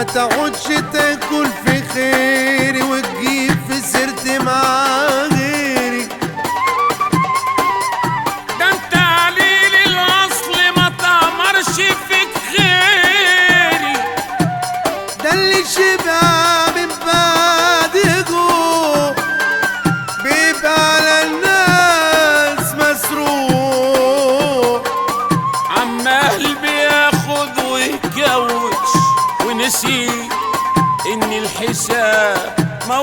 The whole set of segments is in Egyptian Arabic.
تقعدش تاكل في خيري وتجيب في سيرتي مع غيري ده انت قليل الاصل ما تأمرش فيك غيري ده اللي شبع من بعد جوع بيبقى على الناس مسروق عمال بياخد ويكوش ونسي ان الحساب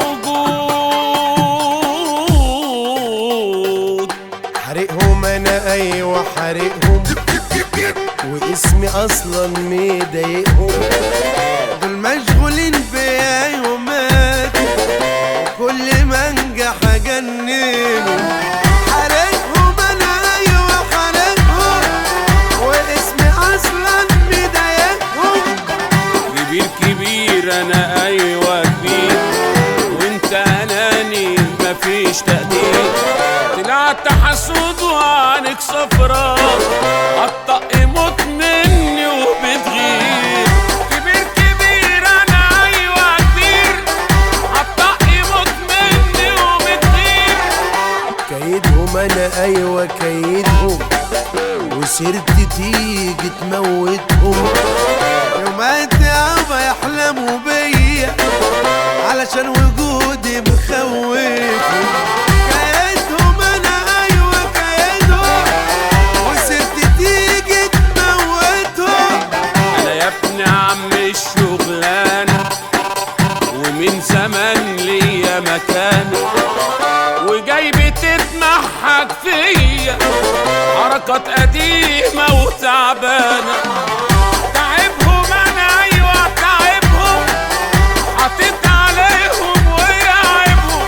موجود حرقهم انا ايوه حرقهم واسمي اصلا مضايقهم دول مشغولين بيا يوماتي وكل ما انجح اجننهم حرقهم انا ايوه حرقهم واسمي اصلا مضايقهم كبير كبير انا ايوه كبير وانت اناني مفيش تقدير طلعت حسود وعينك صفرا الطق موت مني وبتغير كبير كبير انا ايوه كبير الطق موت مني وبتغير كيدهم انا ايوه كيدهم وسيرتي تيجي تموتهم يومات يابا يحلموا بيا علشان وجودي مخوفهم كيدهم انا ايوه كيدهم وسيرتي تيجي تموتهم انا يا ابن عم الشغلانه ومن زمان ليا مكان وجاي بتتمحك فيا حركات قديمه وتعبانه تعبهم انا ايوه تعبهم حطيت عليهم ويعبهم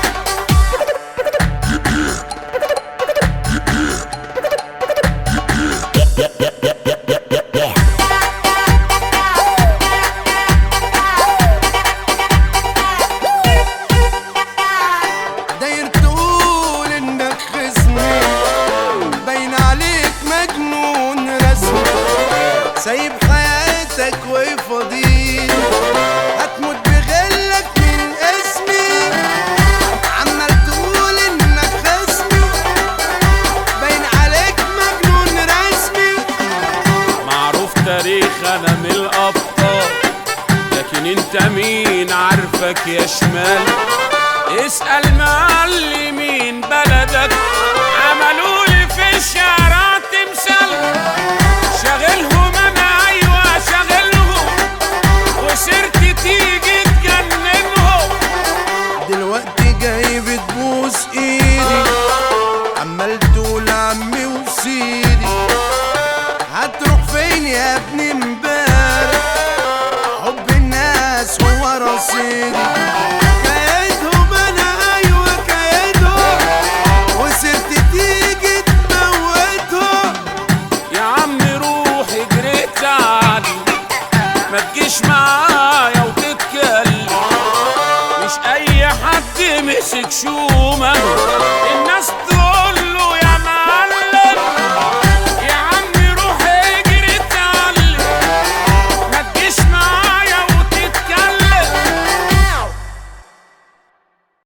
داير تقول انك خصمي باين عليك مجنون رسمي سايب حياتك وفضيل هتموت بغلك من اسمي عمال تقول انك خصمي باين عليك مجنون رسمي معروف تاريخ انا من الابطال لكن انت مين عارفك يا شمال اسأل معلمين بلدك عملوا لي في الشارع تمثال شغلهم انا ايوه شغلهم وسيرتي تيجي تجننهم دلوقتي جاي بتبوس ايدي عمال تقول عمي وسيدي هتروح فين يا ابني امبارح حب الناس هو رصيدي كيدهم انا ايوه كيدهم وسبت تيجي تموتهم يا عم روح اجري تعالي ما تجيش معايا وتتكلم مش اي حد مسك شومة الناس